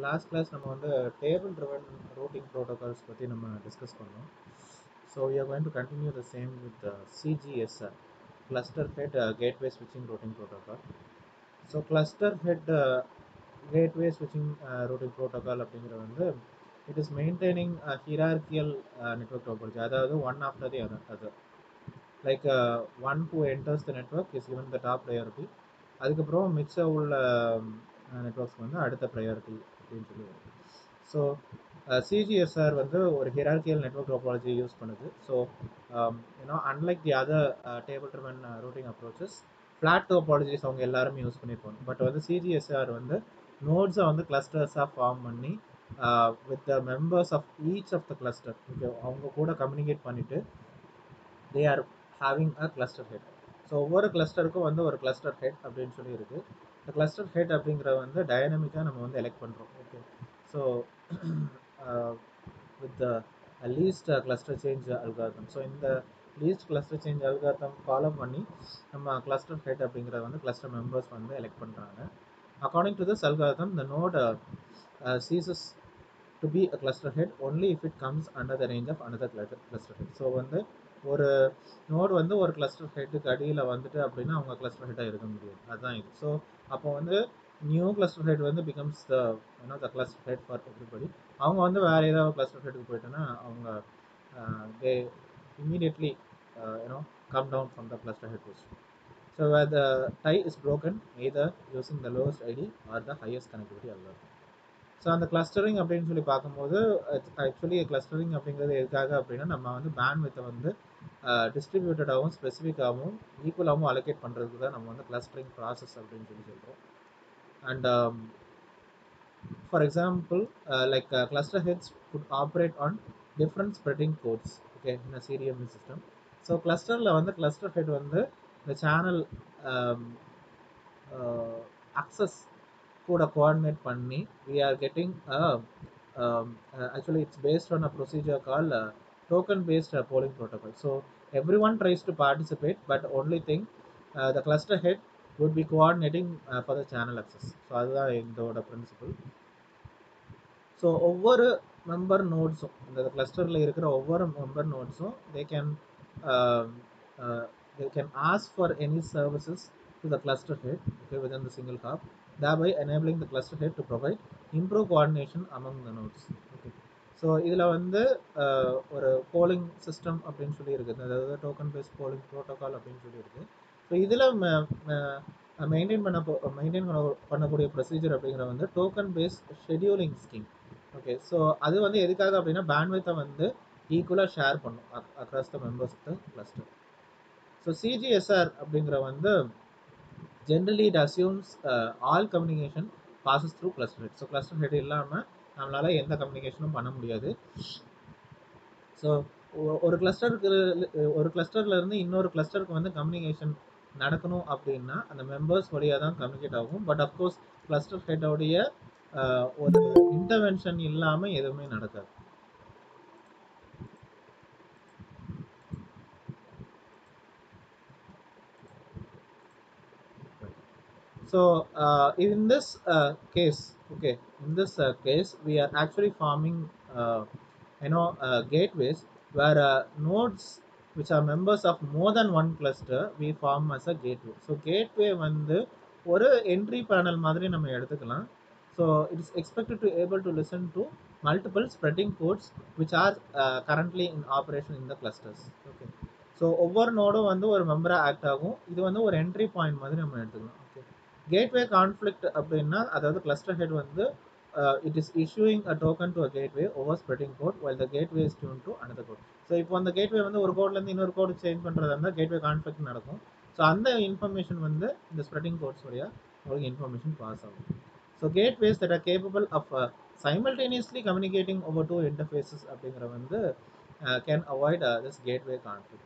Last class நம்ம வந்து table driven routing protocols பற்றி நம்ம டிஸ்கஸ் பண்ணோம் so we are going to continue the same with the CGSR cluster head uh, gateway switching routing protocol so cluster head gateway ஸ்விட்சிங் routing protocol அப்படிங்கிறது வந்து it is maintaining hierarchical network topology அதாவது one after the other other like one who enters the network is given the top priority அதுக்கப்புறம் மிச்ச உள்ள networks வந்து அடுத்த priority அப்படின்னு சொல்லி வரும் ஸோ சிஜிஎஸ்ஆர் வந்து ஒரு ஹிரார்கியல் நெட்ஒர்க் டோபாலஜி யூஸ் பண்ணுது so you know unlike the other table driven routing approaches flat topologies அவங்க எல்லாருமே யூஸ் பண்ணியிருப்பாங்க பட் வந்து சிஜிஎஸ்ஆர் வந்து நோட்ஸை வந்து கிளஸ்டர்ஸாக ஃபார்ம் பண்ணி with the members of each of the cluster okay அவங்க கூட கம்யூனிகேட் பண்ணிவிட்டு they are having a cluster head so ஒவ்வொரு கிளஸ்டருக்கும் வந்து ஒரு கிளஸ்டர் ஹெட் அப்படின்னு சொல்லி இருக்குது இந்த கிளஸ்டர் ஹெட் அப்படிங்கிற வந்து டைனமிக்காக நம்ம வந்து எலெக்ட் பண்ணுறோம் okay so with the least cluster change algorithm so இந்த least cluster change algorithm follow பண்ணி நம்ம கிளஸ்டர் ஹெட் அப்படிங்கிறத வந்து கிளஸ்டர் மெம்பர்ஸ் வந்து எலெக்ட் பண்ணுறாங்க according to this algorithm the node ceases to be a cluster head only if it comes under the range of another cluster head so வந்து ஒரு node வந்து ஒரு கிளஸ்டர் ஹெட்டுக்கு அடியில் வந்துட்டு அப்படின்னா அவங்க கிளஸ்டர் ஹெட்டாக இருக்க முடியும் அதுதான் இது ஸோ அப்போ வந்து நியூ கிளஸ்டர் ஹெட் வந்து becomes the you know the cluster head for everybody அவங்க வந்து வேறு ஏதாவது கிளஸ்டர் ஹெட்டுக்கு போயிட்டோன்னா அவங்க they immediately you know come down from the cluster head position so where the tie is broken either using the lowest ID or the highest connectivity அல்லது so அந்த clustering அப்படின்னு சொல்லி பார்க்கும்போது ஆக்சுவலி கிளஸ்டரிங் அப்படிங்கிறது எதுக்காக அப்படின்னா நம்ம வந்து பேண்ட் வித்தை வந்து டிஸ்ட்ரிபியூட்டடாகவும் ஸ்பெசிஃபிக்காகவும் ஈக்குவலாகவும் அலோகேட் பண்ணுறதுக்கு தான் நம்ம வந்து கிளஸ்டரிங் ப்ராசஸ் அப்படின்னு சொல்லி சொல்கிறோம் and for example like cluster heads could operate on different spreading codes okay in CDMA system so கிளஸ்டரில் வந்து கிளஸ்டர் ஹெட் வந்து இந்த சேனல் அக்சஸ் கூட கோஆர்டினேட் பண்ணி we are getting actually it's based on a procedure call token based polling protocol so every one tries to participate but only thing the cluster head would be coordinating for the channel access so அதுதான் இதோட principle so ஒவ்வொரு member நோட்ஸும் இந்த கிளஸ்டரில் இருக்கிற ஒவ்வொரு member நோட்ஸும் they can they can ask for any services to the cluster head okay with the single hop thereby enabling the cluster head to provide improved coordination among the nodes okay so இதில் வந்து ஒரு polling system அப்படின்னு சொல்லி இருக்குது அதாவது token based polling protocol அப்படின்னு சொல்லி இருக்குது ஸோ இதில் மெயின்டைன் பண்ண மெயின்டைன் பண்ண பண்ணக்கூடிய ப்ரொசீஜர் அப்படிங்கிற வந்து token based scheduling scheme okay so அது வந்து எதுக்காக அப்படின்னா பேண்ட்வித்தை வந்து ஈக்குவலாக ஷேர் பண்ணும் across the members of the cluster so CGSR அப்படிங்கிற வந்து generally it assumes all communication passes through cluster head so cluster head இல்லாமல் நம்மளால் எந்த கம்யூனிகேஷனும் பண்ண முடியாது ஸோ ஒரு கிளஸ்டருக்கு ஒரு கிளஸ்டரில் இருந்து இன்னொரு கிளஸ்டருக்கு வந்து கம்யூனிகேஷன் நடக்கணும் அப்படின்னா அந்த மெம்பர்ஸ் வழியாக தான் கம்யூனிகேட் ஆகும் பட் அஃப்கோர்ஸ் கிளஸ்டர் ஹெட்டோடைய ஒரு இன்டர்வென்ஷன் இல்லாமல் எதுவுமே நடக்காது So uh, in this uh, case, okay, in this uh, case, we are actually forming, you know, gateways where nodes which are members of more than one cluster, we form as a gateway. So gateway வந்து ஒரு entry panel மாதிரி நம்ம எடுத்துக்கலாம். So it is expected to able to listen to multiple spreading codes which are currently in operation in the clusters. Okay. So ஒவ்வொரு நோடும் வந்து ஒரு மெம்பராக ஆக்ட் ஆகும் இது வந்து ஒரு என்ட்ரி பாயிண்ட் மாதிரி நம்ம எடுத்துக்கலாம் ஓகே கேட்வே கான்ஃப்ளிக்ட் அப்படின்னா அதாவது கிளஸ்டர் ஹெட் வந்து it is issuing a token to a gateway over spreading code well the gateway is tune to another code so இப்போ அந்த கேட்வே வந்து ஒரு கோட்லேருந்து இன்னொரு கோடு சேஞ்ச் பண்ணுறதா இருந்தால் கேட்வே கான்ஃப்ளிக்ட் நடக்கும் ஸோ அந்த இன்ஃபர்மேஷன் வந்து இந்த ஸ்ப்ரெட்டிங் கோட்ஸ் வழியாக உங்களுக்கு இன்ஃபர்மேஷன் பாஸ் ஆகும் so gateways that are capable of simultaneously communicating over two interfaces அப்படிங்கிற வந்து can avoid this gateway conflict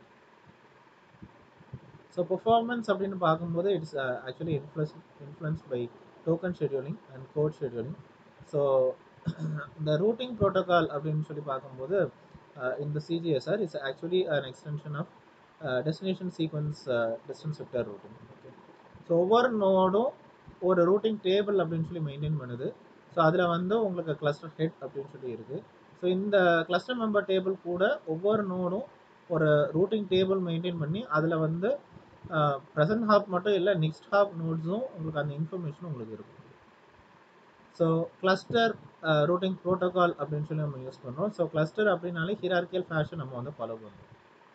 so performance அப்படின்னு பார்க்கும்போது it's actually influence influence by token scheduling and code scheduling so இந்த routing protocol அப்படின்னு சொல்லி பார்க்கும்போது இந்த CGSR it's actually an extension of destination sequence distance vector routing okay so ஒவ்வொரு நோடும் ஒரு ரூட்டிங் டேபிள் அப்படின்னு சொல்லி மெயின்டைன் பண்ணுது ஸோ ஸோ அதில் வந்து உங்களுக்கு கிளஸ்டர் ஹெட் அப்படின்னு சொல்லி இருக்குது ஸோ இந்த கிளஸ்டர் மெம்பர் டேபிள் கூட ஒவ்வொரு நோடும் ஒரு ரூட்டிங் டேபிள் மெயின்டைன் பண்ணி அதில் வந்து ப்ரெசன்ட் ஹாப் மட்டும் இல்லை நெக்ஸ்ட் ஹாப் நோட்ஸும் உங்களுக்கு அந்த இன்ஃபர்மேஷன் உங்களுக்கு இருக்கும் ஸோ கிளஸ்டர் ரூட்டிங் ப்ரோட்டோகால் அப்படின்னு சொல்லி நம்ம யூஸ் பண்ணுறோம் ஸோ கிளஸ்டர் அப்படின்னாலே ஹிரார்கியல் ஃபேஷன் நம்ம வந்து ஃபாலோ பண்ணுறோம்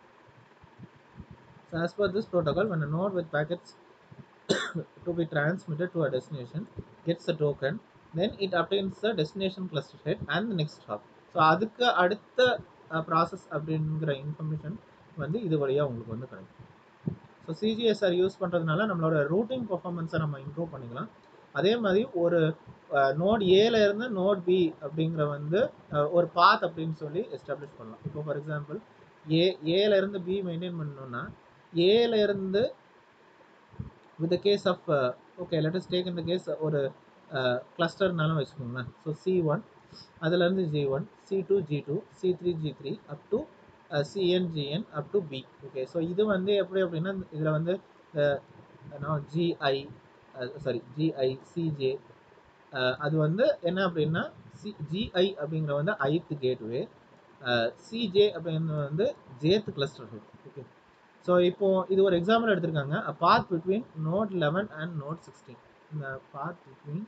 so as per this protocol when a node with packets to be transmitted to a destination gets a token then it obtains the destination cluster head and the next hop so அதுக்கு அடுத்த process அப்படிங்கிற information வந்து இது வழியாக உங்களுக்கு வந்து கிடைக்கும் so சிஜிஎஸ்ஆர் use பண்ணுறதுனால நம்மளோட ரூட்டிங் பர்ஃபார்மன்ஸை நம்ம இம்ப்ரூவ் பண்ணிக்கலாம் அதே மாதிரி ஒரு நோட் ஏல இருந்து நோட் பி அப்படிங்கிற வந்து ஒரு பாத் அப்படின்னு சொல்லி எஸ்டாப்ளிஷ் பண்ணலாம் இப்போ ஃபார் எக்ஸாம்பிள் ஏ ஏல இருந்து பி மெயின்டைன் பண்ணணும்னா ஏல இருந்து with case of okay let's take இந்த கேஸ் ஒரு கிளஸ்டர்னாலும் வச்சுக்கோங்களேன் ஸோ சி ஒன் அதுலேருந்து G one C two G two C three G three up to CN GN up to B okay so இது வந்து எப்படி அப்படின்னா இதில் வந்து ஜிஐ சாரி ஜிஐ சிஜே அது வந்து என்ன அப்படின்னா சி ஜிஐ அப்படிங்கிற வந்து ஐத்து கேட்வே சிஜே அப்படிங்கிறது வந்து jth cluster head okay so இப்போ இது ஒரு எக்ஸாம்பிள் எடுத்திருக்காங்க path between node eleven and node sixteen இந்த path between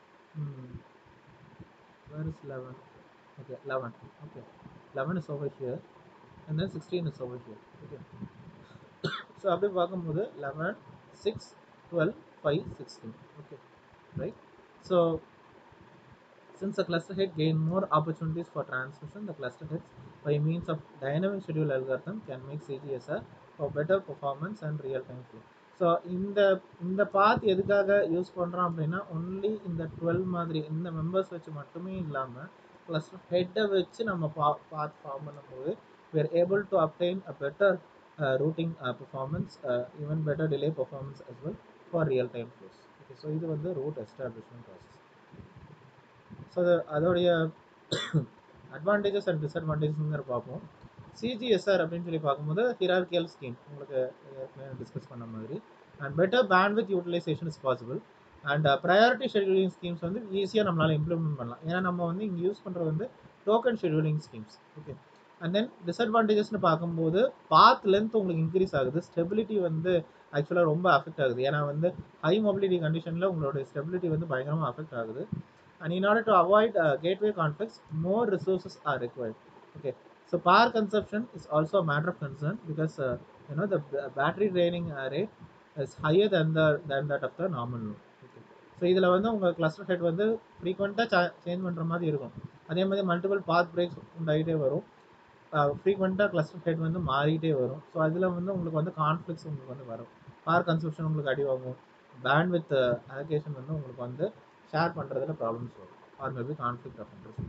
where is eleven okay eleven okay eleven is over here and then sixteen is over here okay so அப்படி பார்க்கும்போது eleven six twelve five sixteen okay right so Since the cluster head gain more opportunities for transmission, the cluster heads by means of dynamic schedule algorithm can make CGSR for better performance and real-time flow. So இந்த இந்த பாத் எதுக்காக use பண்ணுறோம் அப்படின்னா only இந்த twelve மாதிரி இந்த members வச்சு மட்டுமே இல்லாமல் கிளஸ்டர் ஹெட்டை வச்சு நம்ம பா பாத் ஃபார்ம் பண்ணும்போது we are able to obtain a better uh, routing uh, performance, uh, even better delay performance as well for real-time flows. Okay, so இது வந்து route establishment process. ஸோ அது அதோடைய அட்வான்டேஜஸ் அண்ட் டிஸ்அட்வான்டேஜஸ்ங்கிற பார்ப்போம் சிஜிஎஸ்ஆர் அப்படின்னு சொல்லி பார்க்கும்போது ஹிரார்கியல் scheme உங்களுக்கு டிஸ்கஸ் பண்ண மாதிரி and better bandwidth utilization is possible and priority scheduling schemes வந்து ஈஸியாக நம்மளால் இம்ப்ளிமெண்ட் பண்ணலாம் ஏன்னா நம்ம வந்து இங்கே யூஸ் பண்ணுறது வந்து token scheduling schemes okay and then டிஸ்அட்வான்டேஜஸ்னு பார்க்கும்போது பாத் லென்த் உங்களுக்கு இன்க்ரீஸ் ஆகுது ஸ்டெபிலிட்டி வந்து ஆக்சுவலாக ரொம்ப அஃபெக்ட் ஆகுது ஏன்னா வந்து ஹை மொபிலிட்டி கண்டிஷனில் உங்களோட ஸ்டெபிலிட்டி வந்து பயங்கரமாக அஃபெக்ட் ஆகுது and in order to avoid uh, gateway conflicts more resources are required okay so power consumption is also a matter of concern because uh, you know the b- battery draining uh, rate is higher than the than that of the normal node okay so இதில் வந்து உங்கள் cluster head வந்து ஃப்ரீக்வெண்ட்டாக change பண்ணுற மாதிரி இருக்கும் அதே மாதிரி மல்டிபிள் பாத் பிரேக்ஸ் உண்டாகிட்டே வரும் ஃப்ரீக்வெண்ட்டாக கிளஸ்டர் ஹெட் வந்து மாறிட்டே வரும் ஸோ அதில் வந்து உங்களுக்கு வந்து கான்ஃப்ளிக்ஸ் உங்களுக்கு வந்து வரும் பவர் கன்சப்ஷன் உங்களுக்கு அடி வாங்கும் பேண்ட் வித் அலோகேஷன் வந்து உங்களுக்கு வந்து ஷேர் பண்ணுறதுல ப்ராப்ளம்ஸ் வரும் or maybe conflict of interest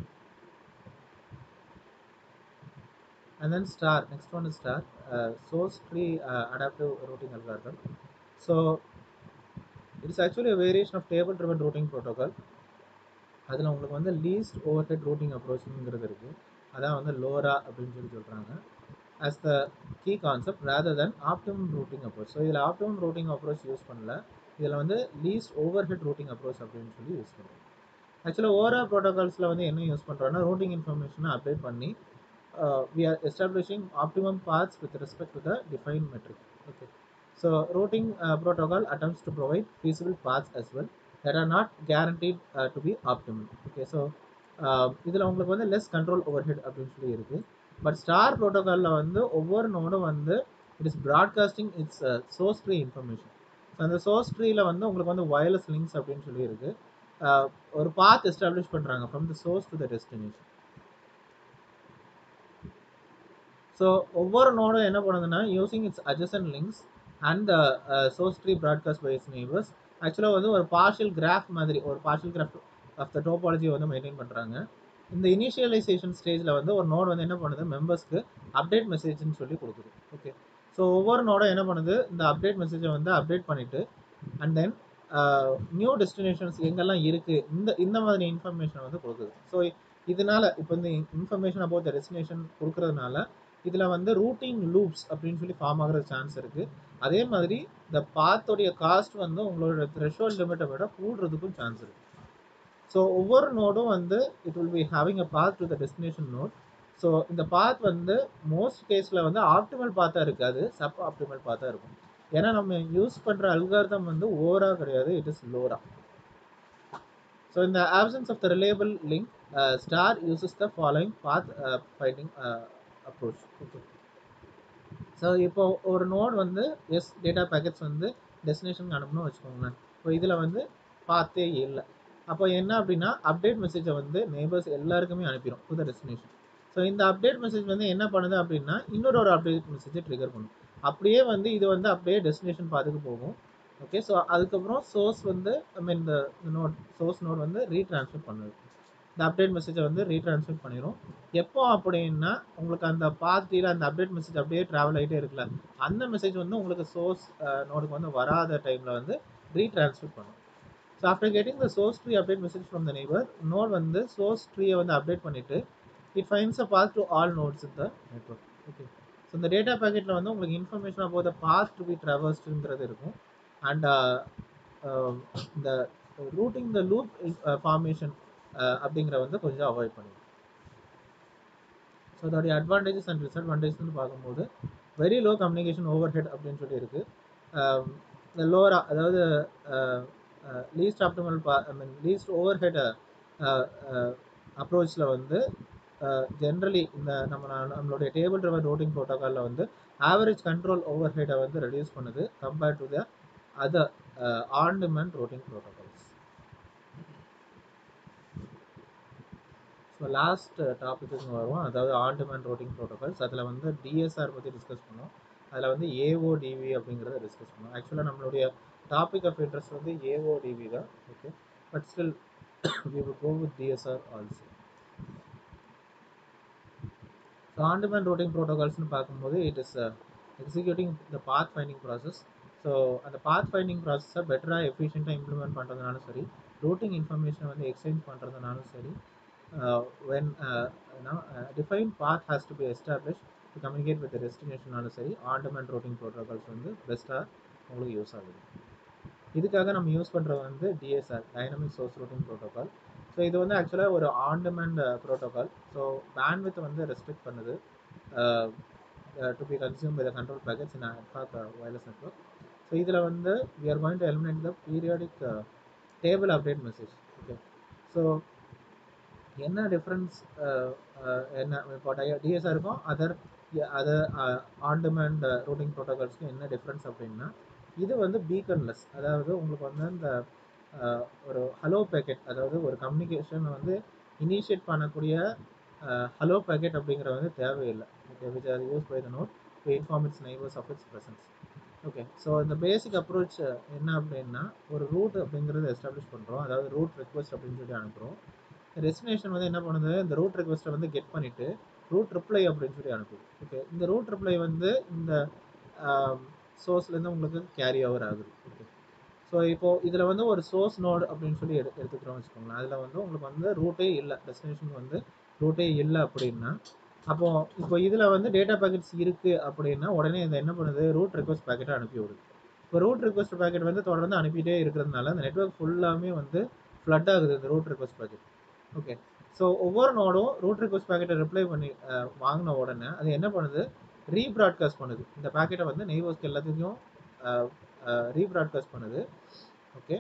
and then star next one is star uh, source tree uh, adaptive routing algorithm so it is actually a variation of table driven routing protocol அதில் உங்களுக்கு வந்து least overhead routing அப்ரோச்சுங்கிறது இருக்குது அதான் வந்து LORA அப்படின்னு சொல்லி சொல்கிறாங்க as the key concept rather than optimum routing approach so இதில் ஆப்டிமம் ரூட்டிங் அப்ரோச் யூஸ் பண்ணல இதில் வந்து least overhead routing approach அப்படின்னு சொல்லி யூஸ் பண்ணுறோம் ஆக்சுவலாக ஓரா ப்ரோட்டோகால்ஸில் வந்து என்ன யூஸ் பண்ணுறோன்னா ரூட்டிங் இன்ஃபர்மேஷனை அப்டேட் பண்ணி we are establishing optimum paths with respect to the defined metric. Okay. So routing uh, protocol attempts to provide feasible paths as well that are not guaranteed uh, to be optimal. Okay. So இதில் உங்களுக்கு வந்து less control over overhead அப்படின்னு சொல்லி இருக்குது but star ப்ரோட்டோகாலில் வந்து ஒவ்வொரு நோடும் வந்து it is broadcasting its source tree information so அந்த சோர்ஸ் ட்ரீல வந்து உங்களுக்கு வந்து வயர்லெஸ் லிங்க்ஸ் அப்படின்னு சொல்லி இருக்கு ஒரு பாத் எஸ்டாப்ளிஷ் பண்ணுறாங்க from the source to the destination so ஒவ்வொரு நோடும் என்ன பண்ணுதுன்னா using its adjacent links and source tree broadcast by its neighbours ஆக்சுவலாக வந்து ஒரு பார்ஷியல் கிராஃப் மாதிரி ஒரு partial graph of the topology வந்து மெயின்டைன் பண்ணுறாங்க இந்த இனிஷியலைசேஷன் ஸ்டேஜில் வந்து ஒரு நோட் வந்து என்ன பண்ணுது மெம்பர்ஸ்க்கு அப்டேட் மெசேஜ்னு சொல்லி கொடுக்குது ஓகே ஸோ ஒவ்வொரு நோடும் என்ன பண்ணுது இந்த அப்டேட் மெசேஜை வந்து அப்டேட் பண்ணிவிட்டு அண்ட் தென் நியூ டெஸ்டினேஷன்ஸ் எங்கெல்லாம் இருக்குது இந்த இந்த மாதிரி இன்ஃபர்மேஷன் வந்து கொடுக்குது ஸோ இதனால இப்போ இந்த இன்ஃபர்மேஷன் அபவுட் த டெஸ்டினேஷன் கொடுக்கறதுனால இதில் வந்து ரூட்டிங் லூப்ஸ் அப்படின்னு சொல்லி ஃபார்ம் ஆகிற சான்ஸ் இருக்குது அதே மாதிரி இந்த பாத்தோடைய காஸ்ட் வந்து உங்களோட த்ரெஷோல்ட் லிமிட்டை விட கூடுறதுக்கும் சான்ஸ் இருக்குது ஸோ ஒவ்வொரு நோடும் வந்து it will be having a path to the destination node so இந்த பாத் வந்து மோஸ்ட் கேஸில் வந்து ஆப்டிமல் பாத்தாக இருக்காது சப் ஆப்டிமல் பாத்தாக இருக்கும் ஏன்னா நம்ம யூஸ் பண்ணுற அல்கார்தம் வந்து ஓவரா கிடையாது இட் இஸ் லோரா ஸோ இந்த options of the reliable link star uses the following path finding approach okay so இப்போ ஒரு நோட் வந்து எஸ் டேட்டா பேக்கெட்ஸ் வந்து டெஸ்டினேஷனுக்கு அனுப்பணும்னு வச்சுக்கோங்களேன் இப்போ இதில் வந்து பார்த்தே இல்லை அப்போ என்ன அப்படின்னா அப்டேட் மெசேஜை வந்து நேபர்ஸ் எல்லாருக்குமே அனுப்பிடும் டு த டெஸ்டினேஷன் ஸோ இந்த அப்டேட் மெசேஜ் வந்து என்ன பண்ணுது அப்படின்னா இன்னொரு ஒரு அப்டேட் மெசேஜை ட்ரிகர் பண்ணும் அப்படியே வந்து இது வந்து அப்படியே டெஸ்டினேஷன் பார்த்துக்கு போகும் ஓகே ஸோ அதுக்கப்புறம் சோர்ஸ் வந்து ஐ மீன் இந்த நோட் சோர்ஸ் நோட் வந்து ரீட்ரான்ஸ்ஃபர் பண்ணுது இந்த அப்டேட் மெசேஜை வந்து ரீட்ரான்ஸ்ஃபர் பண்ணிடும் எப்போ அப்படின்னா உங்களுக்கு அந்த பாத்தியில் அந்த அப்டேட் மெசேஜ் அப்படியே ட்ராவல் ஆகிட்டே இருக்குல்ல அந்த மெசேஜ் வந்து உங்களுக்கு சோர்ஸ் நோடுக்கு வந்து வராத டைமில் வந்து ரீட்ரான்ஸ்ஃபர் பண்ணும் so after getting the source tree update message from the neighbour node வந்து சோர்ஸ் ட்ரீயை வந்து அப்டேட் பண்ணிவிட்டு it finds a path to all nodes in the network okay so இந்த டேட்டா பேக்கெட்டில் வந்து உங்களுக்கு இன்ஃபர்மேஷன் அப்போ த பாத் டு பி ட்ராவர்ஸ்டுங்கிறது இருக்கும் அண்ட் இந்த ரூட்டிங் த லூப் ஃபார்மேஷன் அப்படிங்கிற வந்து கொஞ்சம் அவாய்ட் பண்ணிடும் ஸோ அதோடைய அட்வான்டேஜஸ் அண்ட் டிஸ்அட்வான்டேஜ்னு பார்க்கும்போது very low communication overhead அப்படின்னு சொல்லி இருக்கு இந்த லோரா அதாவது லீஸ்ட் ஆப்டிமல் பா I mean least overhead அப்ரோச்சில் வந்து ஜென்ரலி இந்த நம்ம நம்மளுடைய டேபிள் ட்ரிவர் ரோட்டிங் ப்ரோட்டோக்காலில் வந்து ஆவரேஜ் கண்ட்ரோல் ஓவர் ஹெட்டை வந்து ரெடியூஸ் பண்ணுது compared to the other on demand routing protocols so last டாபிக்கு வருவோம் அதாவது ஆன் டிமாண்ட் ரோட்டிங் ப்ரோட்டோகால்ஸ் அதில் வந்து டிஎஸ்ஆர் பற்றி டிஸ்கஸ் பண்ணோம் அதில் வந்து ஏஓடிவி அப்படிங்கிறத டிஸ்கஸ் பண்ணோம் ஆக்சுவலாக நம்மளுடைய டாபிக் ஆஃப் இன்ட்ரெஸ்ட் வந்து ஏஓடிவி தான் okay but still we will go with DSR also so on demand routing ப்ரோட்டோகால்ஸ்னு பார்க்கும்போது it is executing the path finding process so அந்த பாத் ஃபைண்டிங் ப்ராசஸை பெட்டராக எஃபிஷியண்ட்டாக இம்ப்ளிமெண்ட் பண்ணுறதுனாலும் சரி ரூட்டிங் இன்ஃபர்மேஷனை வந்து எக்ஸ்சேஞ்ச் பண்ணுறதுனாலும் சரி when define path has to be establish to communicate with டெஸ்டினேஷனாலும் சரி ஆன் டிமாண்ட் ரோட்டிங் ப்ரோட்டோகால்ஸ் வந்து பெஸ்ட்டாக உங்களுக்கு யூஸ் ஆகுது இதுக்காக நம்ம யூஸ் பண்ணுறது வந்து DSR dynamic source routing protocol so இது வந்து ஆக்சுவலாக ஒரு on demand protocol so bandwidth வந்து ரெஸ்ட்ரிக்ட் பண்ணுது to be consume by the control packets in ad hoc wireless network so இதில் வந்து we are going to eliminate the periodic table update message okay so என்ன difference என்ன இப்போ DSR இருக்கும் other other on demand routing ப்ரோட்டோகால்ஸ்க்கு என்ன difference அப்படின்னா இது வந்து பீக்கன்லெஸ் அதாவது உங்களுக்கு வந்து இந்த ஒரு ஹலோ பேக்கெட் அதாவது ஒரு கம்யூனிகேஷனை வந்து இனிஷியேட் பண்ணக்கூடிய ஹலோ பேக்கெட் அப்படிங்கிற வந்து தேவையில்லை okay which are use by the node to inform its neighbours of its presence okay so இந்த பேசிக் அப்ரோச் என்ன அப்படின்னா ஒரு ரூட் அப்படிங்கிறத எஸ்டாப்ளிஷ் பண்ணுறோம் அதாவது ரூட் ரெக்வஸ்ட் அப்படின்னு சொல்லி அனுப்புகிறோம் டெஸ்டினேஷன் வந்து என்ன பண்ணுது இந்த ரூட் ரெக்வஸ்ட்டை வந்து கெட் பண்ணிவிட்டு ரூட் ரிப்ளை அப்படின்னு சொல்லி அனுப்புது ஓகே இந்த ரூட் ரிப்ளை வந்து இந்த சோர்ஸ்லேருந்து உங்களுக்கு கேரி ஓவர் ஆகுது ஓகே ஸோ இப்போது இதில் வந்து ஒரு சோர்ஸ் நோடு அப்படின்னு சொல்லி எடு எடுத்துக்கிறோம் வச்சுக்கோங்களேன் அதில் வந்து உங்களுக்கு வந்து ரூட்டே இல்லை டெஸ்டினேஷன் வந்து ரூட்டே இல்லை அப்படின்னா அப்போது இப்போ இதில் வந்து டேட்டா பேக்கெட்ஸ் இருக்குது அப்படின்னா உடனே இந்த என்ன பண்ணுது ரூட் ரெக்வஸ்ட் பேக்கெட்டை அனுப்பி விடுது இப்போ ரூட் ரெக்வஸ்ட் பேக்கெட் வந்து தொடர்ந்து அனுப்பிட்டே இருக்கிறதுனால அந்த நெட்ஒர்க் ஃபுல்லாமே வந்து ஃப்ளட் ஆகுது இந்த route request packet okay so ஒவ்வொரு நோடும் ரூட் ரிக்வஸ்ட் பேக்கெட்டை ரிப்ளை பண்ணி வாங்கின உடனே அது என்ன பண்ணுது ரீப்ராட்காஸ்ட் பண்ணுது இந்த பேக்கெட்டை வந்து நெய்வர்ஸ்க்கு எல்லாத்துக்கும் ரீப்ராட்காஸ்ட் பண்ணுது okay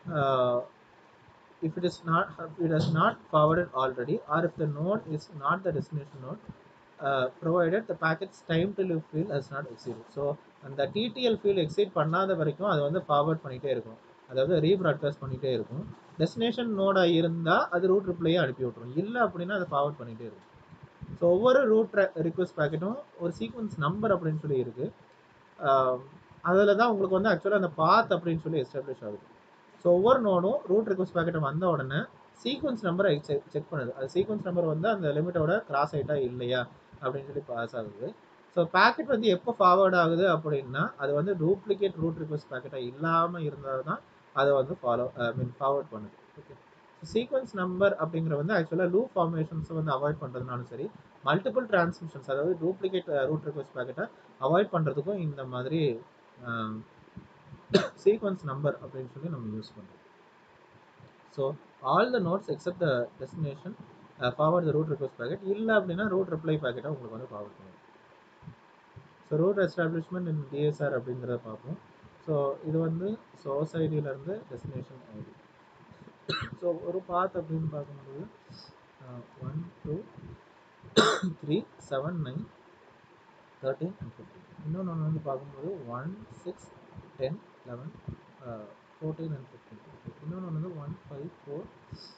if it is not if it is not forwarded already or if the node is not the destination node uh, provided the packet's time to live field has not exceeded so அந்த TTL field exceed பண்ணாத வரைக்கும் அது வந்து forward பண்ணிகிட்டே இருக்கும் அதாவது ரீப்ராட்காஸ்ட் பண்ணிகிட்டே இருக்கும் டெஸ்டினேஷன் நோடாக இருந்தால் அது ரூட் ரிப்ளையே அனுப்பி விட்ரும் இல்லை அப்படின்னா அதை ஃபார்வர்ட் பண்ணிகிட்டே இருக்கும் ஸோ ஒவ்வொரு ரூட் ரிக்வஸ்ட் பேக்கெட்டும் ஒரு சீக்வன்ஸ் நம்பர் அப்படின்னு சொல்லி இருக்குது அதில் தான் உங்களுக்கு வந்து ஆக்சுவலாக அந்த பாத் அப்படின்னு சொல்லி எஸ்டாப்ளிஷ் ஆகுது ஸோ ஒவ்வொரு நோடும் ரூட் ரிக்வஸ்ட் பேக்கெட்டை வந்த உடனே சீக்வன்ஸ் நம்பரை செக் பண்ணுது அது சீக்வன்ஸ் நம்பர் வந்து அந்த லிமிட்டோட கிராஸ் ஆகிட்டா இல்லையா அப்படின்னு சொல்லி பாஸ் ஆகுது ஸோ பேக்கெட் வந்து எப்போ ஃபார்வர்ட் ஆகுது அப்படின்னா அது வந்து டூப்ளிகேட் ரூட் ரிக்வஸ்ட் பேக்கெட்டாக இல்லாமல் இருந்தால் தான் அதை வந்து ஃபாலோ ஐ மீன் ஃபார்வர்ட் பண்ணுது ஓகே சீக்வன்ஸ் நம்பர் அப்படிங்கிற வந்து ஆக்சுவலாக லூப் ஃபார்மேஷன்ஸை வந்து அவாய்ட் பண்ணுறதுனாலும் சரி மல்டிபிள் டிரான்ஸ்மிஷன்ஸ் அதாவது டூப்ளிகேட் ரூட் ரிக்வஸ்ட் பேக்கெட்டை அவாய்ட் பண்ணுறதுக்கும் இந்த மாதிரி சீக்வன்ஸ் நம்பர் அப்படின்னு சொல்லி நம்ம யூஸ் பண்ணுறோம் so all the nodes except the destination forward the route request packet இல்லை அப்படின்னா ரூட் ரிப்ளை பேக்கெட்டை உங்களுக்கு வந்து ஃபார்வர்ட் பண்ணுவோம் so route establishment in DSR அப்படிங்கிறத பார்ப்போம் ஸோ இது வந்து சோர்ஸ் ஐடியிலேருந்து டெஸ்டினேஷன் ஐடி ஸோ ஒரு பாத் அப்படின்னு பார்க்கும்போது one two three seven nine thirteen and fifteen இன்னொன்று ஒன்று வந்து பார்க்கும்போது one six ten eleven fourteen and fifteen இன்னொன்று வந்து one five four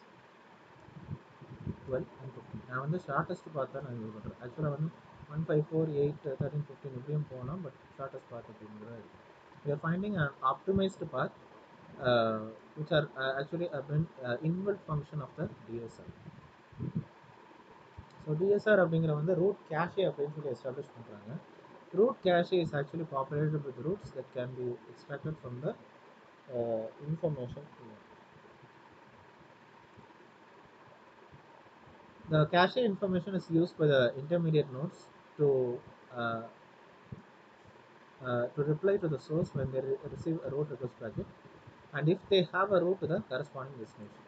twelve and fifteen நான் வந்து ஷார்ட்டஸ்ட் பார்த்தா நான் இது பண்ணுறேன் ஆக்சுவலாக வந்து one five four eight thirteen fifteen இப்படியும் போனோம் பட் ஷார்ட்டஸ்ட் பாத் அப்படிங்கிறத இருக்குது we are finding an optimized path uh, which are uh, actually a built, uh, inbuilt function of the DSR. So DSR அப்படிங்கிற வந்து ரூட் கேஷே அப்படின்னு சொல்லி establish பண்ணுறாங்க route cache is actually populated with routes that can be extracted from the information The cache information is used by the intermediate nodes to uh, uh, to reply to the source when they re- receive a route request packet and if they have a route to the corresponding destination.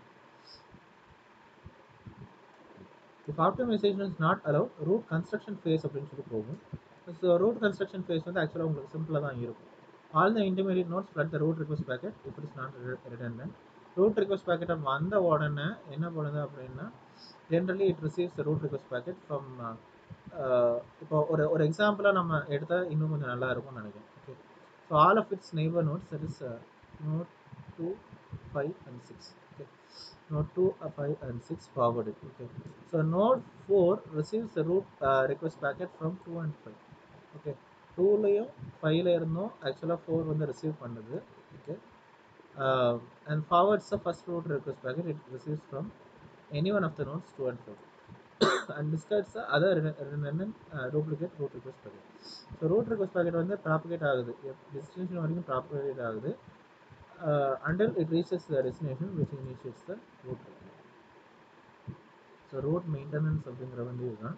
If optimization is not allowed, root construction phase அப்படின்னு சொல்லி போகும் so root construction face வந்து ஆக்சுவலாக உங்களுக்கு சிம்பிளாக தான் இருக்கும் all the intermediate nodes flood the route request packet if it is not redundant route request பேக்கெட்டை வந்த உடனே என்ன பண்ணுது அப்படின்னா generally it receives route request packet from இப்போ ஒரு ஒரு எக்ஸாம்பிளாக நம்ம எடுத்தால் இன்னும் கொஞ்சம் நல்லா இருக்கும்னு நினைக்கிறேன் okay so all of its neighbour nodes that is node two five and six okay node 2, uh, 5 and 6 forwarded. Okay. So node 4 receives the root uh, request packet from 2 and 5. Okay. 2லையும் 5ல இருந்தும் ஆக்சுவலாக 4 வந்து receive பண்ணுது okay and forwards the first route request packet it receives from any one of the nodes two and four and discards the other duplicate route request packet so route request packet வந்து propagate ஆகுது destination வரைக்கும் propagate ஆகுது uh, until it reaches the destination which initiates the route so route maintenance அப்படிங்கிற வந்து இதுதான்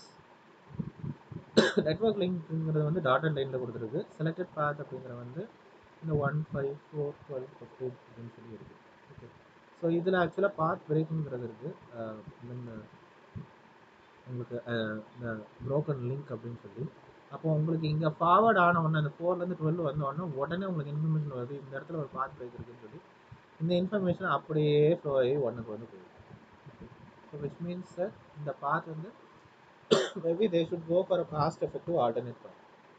network லிங்க்ங்கிறது வந்து dotted லைனில் கொடுத்துருக்கு செலக்டட் பாத் அப்படிங்கிற வந்து இந்த one five four twelve fifteen அப்படின்னு சொல்லி இருக்குது ஓகே ஸோ இதில் ஆக்சுவலாக பாத் பிரேக்கிங்கிறது இருக்குது இந்த உங்களுக்கு இந்த ப்ரோக்கன் லிங்க் அப்படின்னு சொல்லி அப்போ உங்களுக்கு இங்கே ஃபார்வர்ட் ஆன உடனே அந்த ஃபோர்லேருந்து டுவெல் வந்த உடனே உடனே உங்களுக்கு இன்ஃபர்மேஷன் வருது இந்த இடத்துல ஒரு பாத் பிரேக் இருக்குன்னு சொல்லி இந்த இன்ஃபர்மேஷன் அப்படியே ஃப்ளோ ஆகி ஒன்றுக்கு வந்து போகுது ஸோ விச் மீன்ஸ் தட் இந்த பாத் வந்து maybe they should go for a cost effective alternate path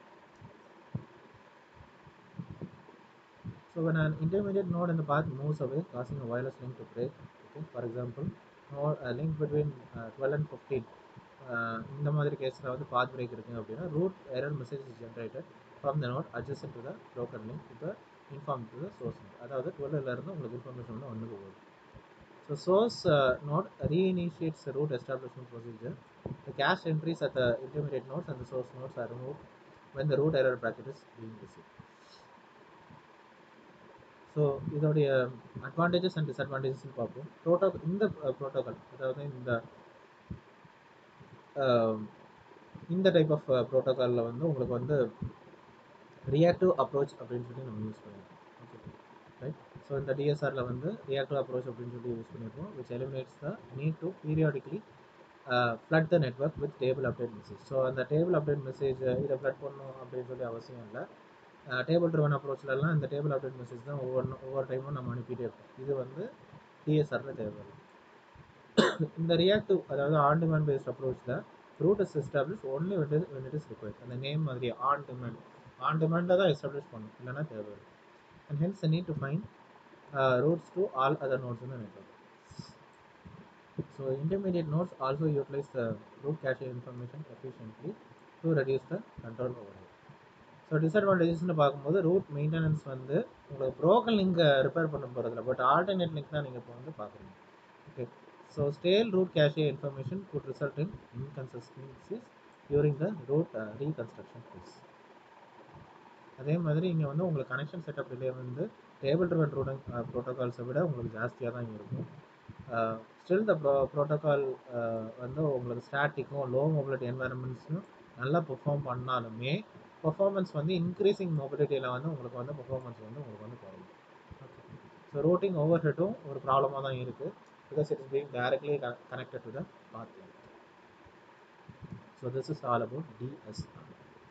So when an intermediate node in the path moves away, causing a wireless link to break, okay, for example, node, a link between uh, 12 and 15, இந்த மாதிரி கேஸில் வந்து பாத் break இருக்குது அப்படின்னா route error message is generated from the node adjust to the broken link to the inform to the source அதாவது டுவெல்லேருந்து உங்களுக்கு information வந்து ஒன்றுக்கு போகுது so source node reinitiates route establishment procedure the cache entries at the intermediate nodes and source nodes are remove when the root error packet is being received. So இதோடைய advantages and டிஸ்அட்வான்டேஜஸ்னு பார்ப்போம் proto இந்த protocol அதாவது இந்த இந்த type of ப்ரோட்டோகாலில் வந்து உங்களுக்கு வந்து ரியாக்டிவ் அப்ரோச் அப்படின்னு சொல்லி நம்ம யூஸ் பண்ணியிருக்கோம் ஓகே ரைட் ஸோ இந்த டிஎஸ்ஆரில் வந்து ரியாக்டிவ் அப்ரோச் அப்படின்னு சொல்லி யூஸ் பண்ணியிருக்கோம் which eliminates the need to periodically flood the network with table update message so அந்த டேபிள் அப்டேட் மெசேஜ் இதை ஃப்ளட் பண்ணணும் அப்படின்னு சொல்லி அவசியம் இல்லை டேபிள் ட்ரிவன் அப்ரோச்லலாம் இந்த டேபிள் அப்டேட் மெசேஜ் தான் ஒவ்வொரு ஒவ்வொரு டைமும் நம்ம அனுப்பிட்டே இருப்போம் இது வந்து டிஎஸ்ஆரில் தேவை இந்த ரியாக்டிவ் அதாவது ஆன் டிமாண்ட் பேஸ்ட் அப்ரோச்சில் route is establish only when it when it is required அந்த நேம் மாதிரி ஆன் டிமாண்ட் ஆன் டிமாண்டில் தான் எஸ்டாப்ளிஷ் பண்ணும் இல்லைனா தேவை and hence need to find routes to all other nodes இந்த network so intermediate nodes also utilise the route cache information efficiently to reduce the control over so டிஸ்அட்வான்டேஜஸ்னு பார்க்கும்போது route maintenance வந்து உங்களுக்கு ப்ரோக்கன் லிங்கை repair பண்ண போகிறதில்ல but alternate link தான் நீங்கள் இப்போ வந்து பார்க்குறீங்க okay so stale route cache information could result in inconsistencies during the route reconstruction phase அதே மாதிரி இங்கே வந்து உங்களுக்கு கனெக்ஷன் செட்டப் டிலே வந்து டேபிள் ட்ரிவன் ரூட்டிங் ப்ரோட்டோகால்ஸை விட உங்களுக்கு ஜாஸ்தியாக தான் இருக்கும் ஸ்டில் த ப்ரோ ப்ரோட்டோகால் வந்து உங்களுக்கு ஸ்டாட்டிக்கும் லோ மொபிலிட்டி என்வாயன்மெண்ட்ஸும் நல்லா பெர்ஃபார்ம் பண்ணாலுமே பெர்ஃபார்மன்ஸ் வந்து இன்க்ரீசிங் மொபிலிட்டியில் வந்து உங்களுக்கு வந்து பெர்ஃபார்மன்ஸ் வந்து உங்களுக்கு வந்து குறையும் ஓகே ஸோ ரூட்டிங் ஓவர் ஹெட்டும் ஒரு ப்ராப்ளமாக தான் இருக்குது because it is being directly connected to the path so this is all about DSR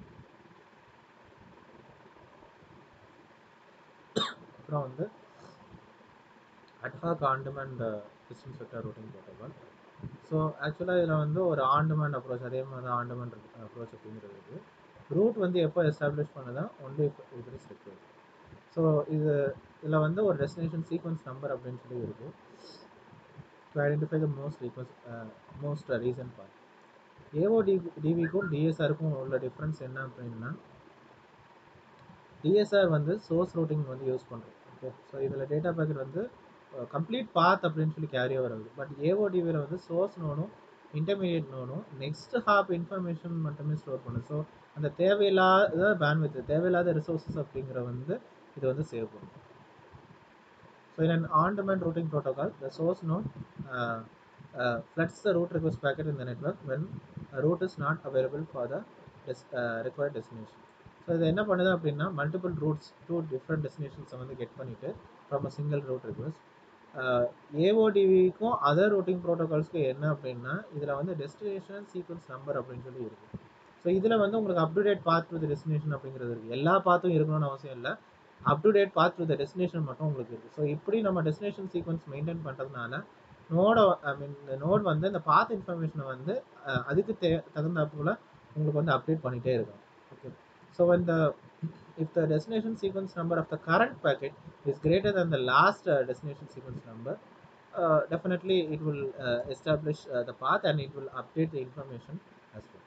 அப்புறம் வந்து ad hoc on demand distance vector routing protocol so ஆக்சுவலாக இதில் வந்து ஒரு ஆண்டமெண்ட் அப்ரோச் அதே மாதிரி தான் ஆண்டமெண்ட் அப்ரோச் அப்படிங்கிறது இருக்குது ரூட் வந்து எப்போ எஸ்டாப்ளிஷ் பண்ணுதா only it is required so இது இதில் வந்து ஒரு டெஸ்டினேஷன் சீக்வன்ஸ் நம்பர் அப்படின்னு சொல்லி இருக்குது to identify the most sequence most recent part AO D டிவிக்கும் டிஎஸ்ஆருக்கும் உள்ள டிஃப்ரென்ஸ் என்ன அப்படின்னா டிஎஸ்ஆர் வந்து சோர்ஸ் ரூட்டிங் வந்து யூஸ் பண்ணுறோம் ஓகே ஸோ இதில் டேட்டா பேக்கெட் வந்து கம்ப்ளீட் பாத் அப்படின்னு சொல்லி கேரி ஓவர் ஆகுது பட் ஏஓடிவியில் வந்து சோர்ஸ் நோடும் இன்டர்மீடியட் நோடும் நெக்ஸ்ட் ஹாப் இன்ஃபர்மேஷன் மட்டுமே ஸ்டோர் பண்ணும் ஸோ அந்த தேவையில்லாத பேண்ட்வித் தேவையில்லாத ரிசோர்ஸஸ் அப்படிங்கிற வந்து இது வந்து சேவ் பண்ணும் so in an on-demand routing protocol, the source node uh, uh, floods the route request packet in the network when a route is not available for the des- uh, required destination. So இது என்ன பண்ணுது அப்படின்னா multiple routes to different டெஸ்டினேஷன்ஸை வந்து get பண்ணிவிட்டு from a single route request ஏஓடிவிக்கும் other routing ப்ரோட்டோகால்ஸ்க்கு என்ன அப்படின்னா இதில் வந்து டெஸ்டினேஷன் சீக்வன்ஸ் நம்பர் அப்படின்னு சொல்லி இருக்குது ஸோ இதில் வந்து உங்களுக்கு up to date path to destination அப்படிங்கிறது இருக்குது எல்லா பாத்தும் இருக்கணும்னு அவசியம் இல்லை up to date path to the destination மட்டும் உங்களுக்கு இருக்குது ஸோ இப்படி நம்ம டெஸ்டினேஷன் சீக்வன்ஸ் மெயின்டைன் பண்ணுறதுனால நோட ஐ மீன் இந்த நோட் வந்து இந்த பாத் இன்ஃபர்மேஷனை வந்து அஹ், அதுக்கு தே தகுந்தாப்புல உங்களுக்கு வந்து அப்டேட் பண்ணிகிட்டே இருக்கும் ஓகே ஸோ இந்த if the destination sequence number of the current packet is greater than the last uh, destination sequence number uh, definitely it will uh, establish uh, the path and it will update the information as well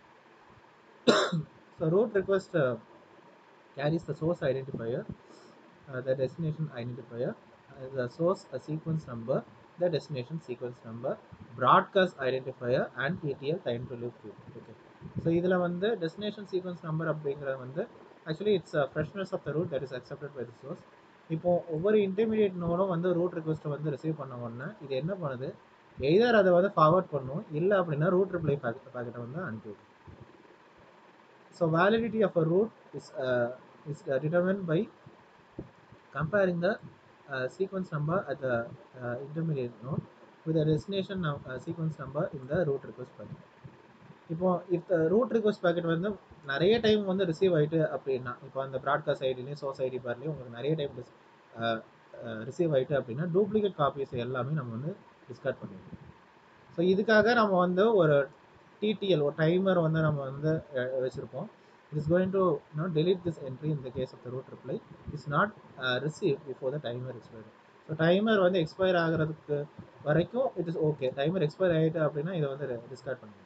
so root request uh, carries the source identifier uh, the destination identifier uh, the source a sequence number the destination sequence number broadcast identifier and etl time to live field okay so இதில் வந்து destination sequence number அப்படிங்கிறது வந்து actually its freshness of the route that is accepted by the source இப்போ ஒவ்வொரு intermediate நோடும் வந்து root ரிக்வஸ்ட்டை வந்து receive பண்ண உடனே இது என்ன பண்ணுது எய்தர் அதை வந்து ஃபார்வர்ட் பண்ணும் இல்லை அப்படின்னா ரூட் ரிப்ளை பேக்கெட் பேக்கெட்டை வந்து அனுப்பி விடும் so validity of a route is is determine by comparing the uh, sequence number at the uh, intermediate node with the destination num- uh, sequence number in the root request packet. இப்போ இப்போ root request packet வந்து நிறைய time வந்து receive ஆயிட்டு அப்படின்னா இப்போ அந்த broadcast ஐடிலையும் சோர்ஸ் ஐடி பார்லையும் உங்களுக்கு நிறைய டைம் ரிசீவ் ஆயிட்டு அப்படின்னா டூப்ளிகேட் காப்பீஸ் எல்லாமே நம்ம வந்து டிஸ்கார்ட் பண்ணிடுவோம் ஸோ இதுக்காக நம்ம வந்து ஒரு டிடிஎல் ஒரு டைமர் வந்து நம்ம வந்து அஹ், வச்சிருப்போம் it is going to you know delete this entry in the case of the root reply is not uh, received before the timer expired so timer வந்து எக்ஸ்பயர் ஆகிறதுக்கு வரைக்கும் it is okay timer expire ஆகிட்டு அப்படின்னா இதை வந்து Discord பண்ணுங்க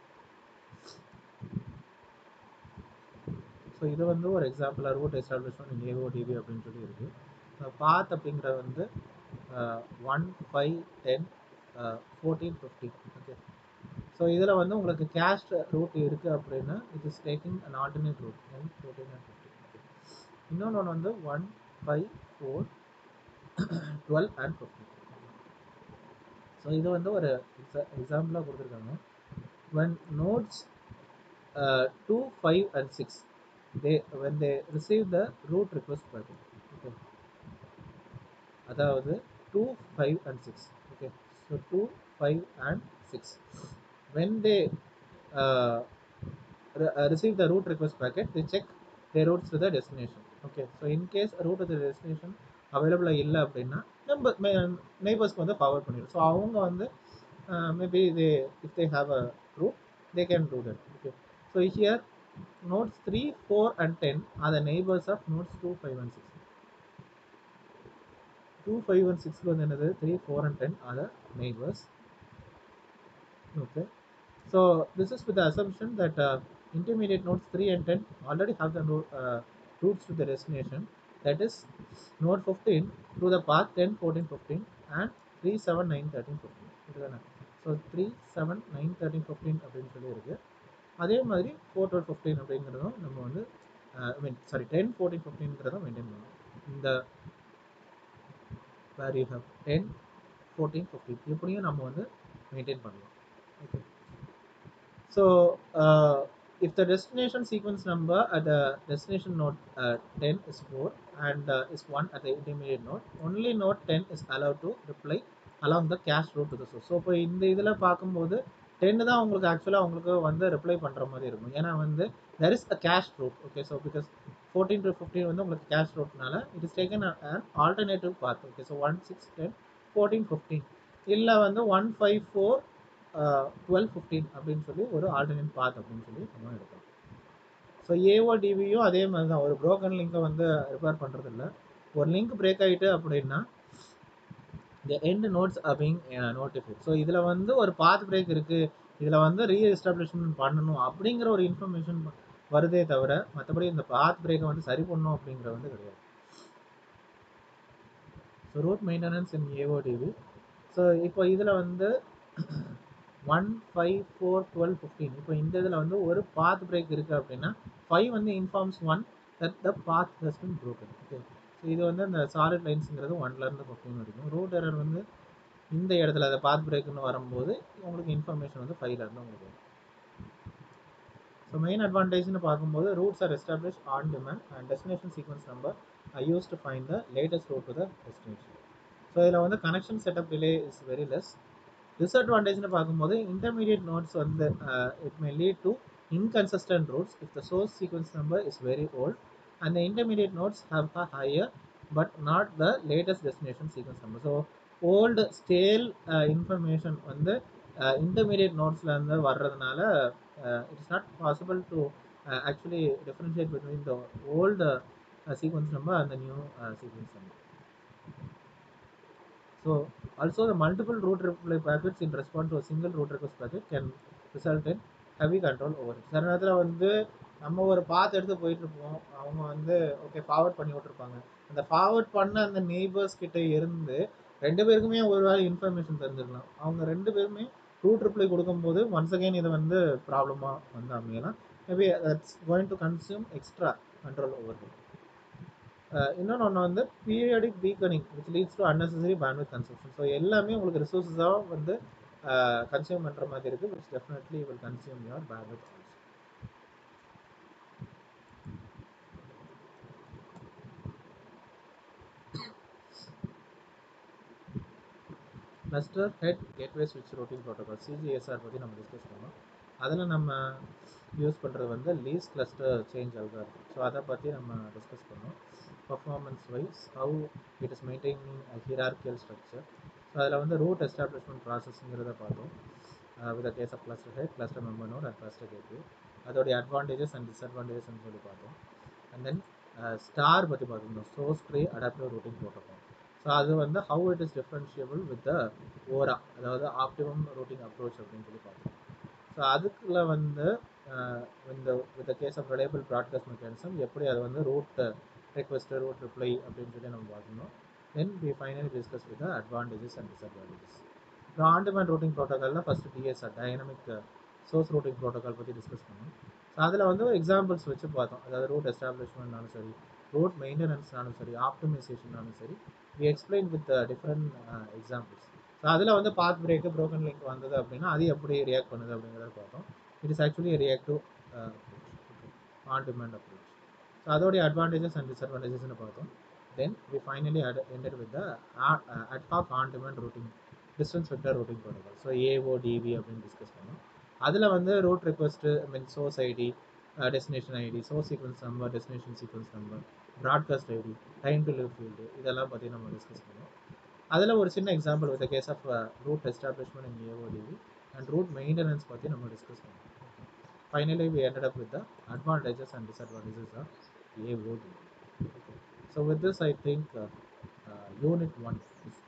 so இது வந்து ஒரு எக்ஸாம்பிளாக ரூட் எஸ்டாப்ளிஷ்மெண்ட் இன் ஏஓடிபி அப்படின்னு சொல்லி இருக்கு பாத் அப்படிங்கிறது வந்து one five ten fourteen fifteen okay so இதில் வந்து உங்களுக்கு கேஸ்ட் ரூட் இருக்குது அப்படின்னா it is taking an alternate route ten fourteen and fifteen இன்னொன்று ஒன்று வந்து one five four twelve and fifteen so இது வந்து ஒரு எக்ஸாம்பிளாக கொடுத்துருக்காங்க when nodes uh, 2, 5 and 6 they when they receive the root request packet okay அதாவது 2, 5 and 6 okay so 2, 5 and 6 when they uh, re- uh, receive the root request packet they check their routes to the destination okay so in case route to the destination available இல்லை அப்படின்னா நம்ம நெய்பர்ஸ்க்கு வந்து forward பண்ணிடும் so அவங்க வந்து maybe they if they have a route they can do that okay so here nodes 3 4 and 10 are the neighbors of nodes 2 5 and 6 2 5 and 6 வந்து என்னது 3 4 and 10 are the neighbors okay so this is with the assumption that uh, intermediate nodes 3 and 10 already have the ro- uh, routes to the destination that is node 15 to the path 10 14 15 and 3 7 9 13 15 இதுதானே so three seven nine thirteen fifteen அப்படின்னு சொல்லி இருக்கு அதே மாதிரி four twelve fifteen அப்படிங்கிறதும் நம்ம வந்து I mean sorry ten fourteen ஃபிஃப்டீன்கிறதும் மெயின்டைன் பண்ணணும் இந்த where you have ten fourteen fifteen இப்படியும் நம்ம வந்து மெயின்டைன் பண்ணலாம் okay so if the destination sequence number at the destination node uh, 10 is 4 and uh, is 1 at the intermediate node, only node 10 is allowed to reply along the cache route to the source. So இப்போ இந்த இதில் பார்க்கும்போது ten தான் உங்களுக்கு ஆக்சுவலாக உங்களுக்கு வந்து reply பண்ணுற மாதிரி இருக்கும் ஏன்னா வந்து there is a cache route okay so because fourteen to fifteen வந்து உங்களுக்கு கேஷ் ரூட்னால it is taken an alternative path okay so one six ten fourteen fifteen இல்லை வந்து one five four twelve fifteen அப்படின்னு சொல்லி ஒரு ஆல்டர்னேட் பாத் அப்படின்னு சொல்லி நம்ம எடுக்கலாம் ஸோ ஏஓ டிவியும் அதே மாதிரி தான் ஒரு ப்ரோக்கன் லிங்கை வந்து ரிப்பேர் பண்ணுறது இல்லை ஒரு லிங்க் பிரேக் ஆகிட்டு அப்படின்னா இந்த எண்ட் நோட்ஸ் அப்படிங் நோட்டிஃபைட் ஸோ இதில் வந்து ஒரு பாத் பிரேக் இருக்குது இதில் வந்து ரீ எஸ்டாப்ளிஷ்மெண்ட் பண்ணணும் அப்படிங்கிற ஒரு இன்ஃபர்மேஷன் வருதே தவிர மற்றபடி இந்த பாத் பிரேக்கை வந்து சரி பண்ணணும் அப்படிங்கிற வந்து கிடையாது so route maintenance in AODV so இப்போ இதில் வந்து one five four twelve fifteen இப்போ இந்த இதில் வந்து ஒரு பாத் பிரேக் இருக்குது அப்படின்னா ஃபைவ் வந்து informs one that the path has been broken okay so இது வந்து அந்த சாலிட் லைன்ஸுங்கிறது ஒன்லேருந்து ஃபிஃப்டீன் வரைக்கும் ரூட் எரர் வந்து இந்த இடத்துல அதை பாத் பிரேக்குன்னு வரும்போது உங்களுக்கு இன்ஃபர்மேஷன் வந்து ஃபைவ்லேருந்து உங்களுக்கு வரும் ஸோ மெயின் அட்வான்டேஜ்னு பார்க்கும்போது routes are establish on demand and destination sequence number I use to find the latest route to the destination so இதில் வந்து connection setup delay is very less டிஸ்அட்வான்டேஜ்னு பார்க்கும்போது இன்டர்மீடியட் நோட்ஸ் வந்து it may lead to inconsistent routes if the source sequence number is very old and the intermediate nodes have a higher but not the latest destination sequence number. So old stale uh, information வந்து uh, intermediate nodesல இருந்து வர்றதுனால uh, it is not possible to uh, actually differentiate between the old uh, uh, sequence number and the new uh, sequence number. So also the multiple route reply packets in response to a single route request packet can result in heavy control over சில நேரத்தில் வந்து நம்ம ஒரு பாத் எடுத்து போயிட்டு இருப்போம் அவங்க வந்து ஓகே ஃபார்வர்ட் பண்ணி விட்டுருப்பாங்க அந்த ஃபார்வர்ட் பண்ண அந்த நெய்பர்ஸ் கிட்ட இருந்து ரெண்டு பேருக்குமே ஒரு வேளை இன்ஃபர்மேஷன் தெரிஞ்சிருக்கலாம் அவங்க ரெண்டு பேருமே ரூட் ரிப்ளை கொடுக்கும்போது ஒன்ஸ் அகைன் இது வந்து ப்ராப்ளமாக வந்து அமையலாம் maybe that's going to consume extra control over இன்னொன்று ஒன்று வந்து periodic beaconing which leads to unnecessary bandwidth consumption so எல்லாமே உங்களுக்கு ரிசோர்ஸஸாக வந்து கன்சியூம் பண்ணுற மாதிரி இருக்குது which definitely will consume your bandwidth also cluster head gateway ஸ்விட்ச் ரூட்டிங் ப்ரோட்டோகால் சிஜிஎஸ்ஆர் பற்றி நம்ம டிஸ்கஸ் பண்ணோம் அதில் நம்ம யூஸ் பண்ணுறது வந்து least cluster change algorithm so அதை பற்றி நம்ம டிஸ்கஸ் பண்ணோம் performance wise how it is maintaining hierarchical structure so அதில் வந்து ரூட் எஸ்டாப்ளிஷ்மெண்ட் ப்ராசஸ்ங்கிறத பார்த்தோம் with case of cluster head cluster member node and cluster gateway அதோடைய அட்வான்டேஜஸ் அண்ட் டிஸ்அட்வான்டேஜஸ் சொல்லி பார்த்தோம் அண்ட் தென் ஸ்டார் பற்றி பார்த்துருந்தோம் source tree adaptive routing protocol so அது வந்து how it is differentiable with the ORA அதாவது ஆப்டிமம் ரூட்டிங் அப்ரோச் அப்படின்னு சொல்லி பார்த்தோம் ஸோ அதுக்குள்ள வந்து இந்த with case of reliable broadcast mechanism எப்படி அது வந்து ரூட் ரெக்வஸ்ட் ரூட் ரிப்ளை அப்படின்னு சொல்லி நம்ம பார்க்கணும் then we finally discuss with advantages and disadvantages இப்போ ஆன் டிமாண்ட் ரூட்டிங் ப்ரோட்டோக்காலில் first DSR dynamic source routing protocol பற்றி டிஸ்கஸ் பண்ணோம் ஸோ அதில் வந்து எக்ஸாம்பிள்ஸ் வச்சு பார்த்தோம் அதாவது ரூட் எஸ்டாப்ளிஷ்மெண்ட்னாலும் சரி ரூட் மெயின்டெனன்ஸ்னாலும் சரி ஆப்டிமைசேஷன்னாலும் சரி we explain with different examples so அதில் வந்து பாத் பிரேக்கு ப்ரோக்கன் லிங்க் வந்தது அப்படின்னா அது எப்படி ரியாக்ட் பண்ணுது அப்படிங்கிறத பார்த்தோம் it is actually reactive on demand approach so அதோடைய அட்வான்டேஜஸ் அண்ட் டிஸ்அட்வான்டேஜஸ்னு பார்த்தோம் then we finally at ended with the ad hoc on demand routing distance vector routing protocol so AODV அப்படின்னு டிஸ்கஸ் பண்ணோம் அதில் வந்து route request mean source ID destination ID source sequence number destination sequence number broadcast ID time to live field இதெல்லாம் பற்றி நம்ம discuss பண்ணோம் அதில் ஒரு சின்ன example with case of route establishment in AODV and route maintenance பற்றி நம்ம discuss பண்ணோம் finally we ended up with the advantages and disadvantages of AOD. Okay. So with this, I think uh, uh, unit 1 is